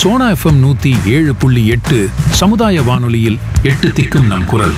Sona FM நூத்தி ஏழு புள்ளி எட்டு சமுதாய வானொலியில் எட்டு திக்கும் நம் குரல்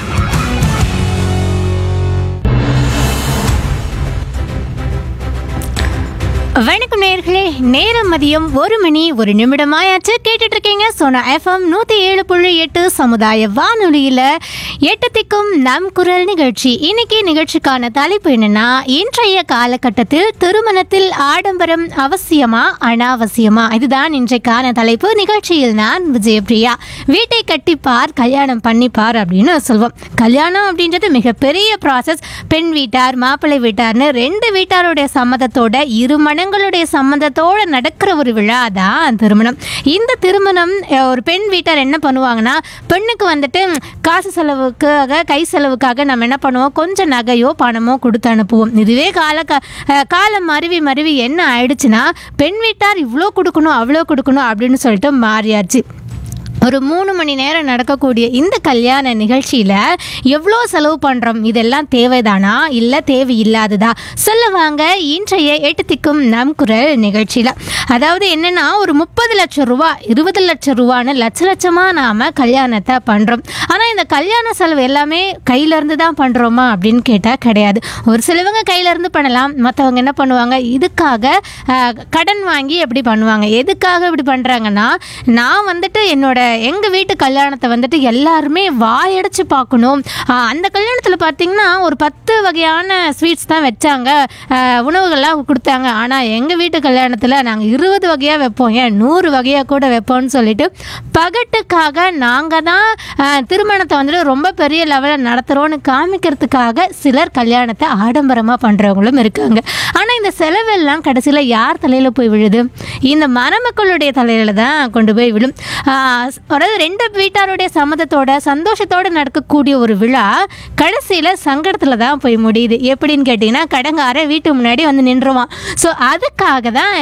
வணக்கம் நேர்களே நேரம் மதியம் ஒரு மணி ஒரு நிமிடமாயாச்சு கேட்டுட்டு இருக்கீங்க சோனா எஃப்எம் நூத்தி ஏழு புள்ளி எட்டு சமுதாய வானொலியில எட்டு திக்கும் நம் குரல் நிகழ்ச்சி இன்னைக்கு நிகழ்ச்சிக்கான தலைப்பு என்னன்னா இன்றைய காலகட்டத்தில் திருமணத்தில் ஆடம்பரம் அவசியமா அனாவசியமா இதுதான் இன்றைக்கான தலைப்பு நிகழ்ச்சியில் நான் விஜயபிரியா வீட்டை கட்டிப்பார் கல்யாணம் பண்ணிப்பார் அப்படின்னு சொல்வோம் கல்யாணம் அப்படின்றது மிகப்பெரிய ப்ராசஸ் பெண் வீட்டார் மாப்பிள்ளை வீட்டார்னு ரெண்டு வீட்டாருடைய சம்மதத்தோட இரு மனங்களுடைய சம்மதத்தோட நடக்கிற ஒரு விழா தான் திருமணம் இந்த திருமணம் அஹ், ஒரு பெண் வீட்டார் என்ன பண்ணுவாங்கன்னா பெண்ணுக்கு வந்துட்டு ம், காசு செலவுக்காக கை செலவுக்காக நம்ம என்ன பண்ணுவோம் கொஞ்சம் நகையோ பணமோ கொடுத்து அனுப்புவோம் இதுவே கால க- அஹ், காலம் மருவி மருவி என்ன ஆயிடுச்சுன்னா பெண் வீட்டார் இவ்வளோ கொடுக்கணும் அவ்வளோ கொடுக்கணும் அப்படின்னு சொல்லிட்டு மாறியாச்சு ஒரு மூணு மணி நேரம் நடக்கக்கூடிய இந்த கல்யாண நிகழ்ச்சியில் எவ்வளோ செலவு பண்ணுறோம் இதெல்லாம் தேவைதானா இல்லை தேவையில்லாததா சொல்லுவாங்க இன்றைய எட்டு திக்கும் நம் குரல் நிகழ்ச்சியில் அதாவது என்னென்னா ஒரு முப்பது லட்சம் ரூபா இருபது லட்சம் ரூபான்னு லட்ச லட்சமாக நாம் கல்யாணத்தை பண்ணுறோம் ஆனால் இந்த கல்யாண செலவு எல்லாமே கையிலேருந்து தான் பண்ணுறோமா அப்படின்னு கேட்டால் கிடையாது ஒரு சிலவங்க கையிலேருந்து பண்ணலாம் மற்றவங்க என்ன பண்ணுவாங்க இதுக்காக அஹ், கடன் வாங்கி எப்படி பண்ணுவாங்க எதுக்காக இப்படி பண்ணுறாங்கன்னா நான் வந்துட்டு என்னோட எங்கள் வீட்டு கல்யாணத்தை வந்துட்டு எல்லாருமே வாயடைச்சு பார்க்கணும் ஆஹ் அந்த கல்யாணத்தில் பார்த்தீங்கன்னா ஒரு பத்து வகையான ஸ்வீட்ஸ் தான் வச்சாங்க ஆஹ் உணவுகள்லாம் கொடுத்தாங்க ஆனால் எங்கள் வீட்டு கல்யாணத்தில் நாங்கள் இருபது வகையாக வைப்போம் ஏன் நூறு வகையாக கூட வைப்போம்னு சொல்லிட்டு பகட்டுக்காக நாங்கள் தான் ஆஹ் திருமணத்தை வந்துட்டு ரொம்ப பெரிய லெவலில் நடத்துகிறோன்னு காமிக்கிறதுக்காக சிலர் கல்யாணத்தை ஆடம்பரமாக பண்ணுறவங்களும் இருக்காங்க ஆனால் இந்த செலவெல்லாம் கடைசியில் யார் தலையில் போய் விழுது இந்த மணமக்களுடைய தலையில் தான் கொண்டு போய் விழும் ஆஹ் அதாவது ரெண்டு வீட்டாருடைய சம்மதத்தோட சந்தோஷத்தோட நடக்கக்கூடிய ஒரு விழா கடைசியில் சங்கடத்தில் தான் போய் முடியுது எப்படின்னு கேட்டிங்கன்னா கடங்கார வீட்டு முன்னாடி வந்து நின்றுவான் ஸோ அதுக்காக தான்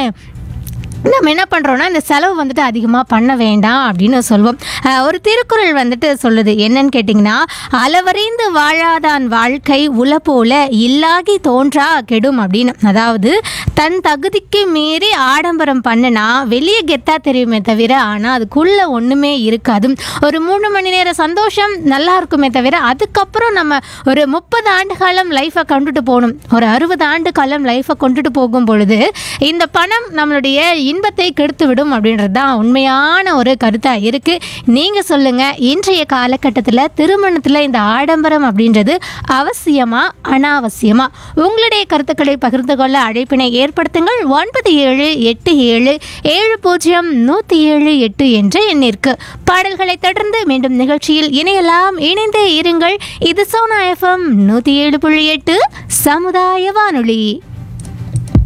நம்ம என்ன பண்ணுறோம்னா இந்த செலவு வந்துட்டு அதிகமாக பண்ண வேண்டாம் அப்படின்னு சொல்வோம் அஹ் ஒரு திருக்குறள் வந்துட்டு சொல்லுது என்னன்னு கேட்டிங்கன்னா அளவறிந்து வாழாதான் வாழ்க்கை உல போல இல்லாகி தோன்றா கெடும் அப்படின்னு அதாவது தன் தகுதிக்கு மீறி ஆடம்பரம் பண்ணுனா வெளியே கெத்தா தெரியுமே தவிர ஆனால் அதுக்குள்ளே ஒன்றுமே இருக்காது ஒரு மூணு மணி நேர சந்தோஷம் நல்லா இருக்குமே தவிர அதுக்கப்புறம் நம்ம ஒரு முப்பது ஆண்டு காலம் லைஃப்பை கொண்டுட்டு போகணும் ஒரு அறுபது ஆண்டு காலம் லைஃப்பை கொண்டுட்டு போகும் பொழுது இந்த பணம் நம்மளுடைய இன்பத்தை கெடுத்து விடும் அப்படின்றது தான் உண்மையான ஒரு கருத்தாக இருக்குது நீங்கள் சொல்லுங்கள் இன்றைய காலகட்டத்தில் திருமணத்தில் இந்த ஆடம்பரம் அப்படின்றது அவசியமா அனாவசியமா உங்களுடைய கருத்துக்களை பகிர்ந்து கொள்ள அழைப்பினை ஏற்படுத்துங்கள் ஒன்பது ஏழு எட்டு ஏழு ஏழு பூஜ்ஜியம் நூற்றி ஏழு எட்டு என்ற எண்ணிற்கு பாடல்களை தொடர்ந்து மீண்டும் நிகழ்ச்சியில் இணையலாம் இணைந்தே இருங்கள் இது சோனா எஃப்எம் நூற்றி ஏழு புள்ளி எட்டு சமுதாய வானொலி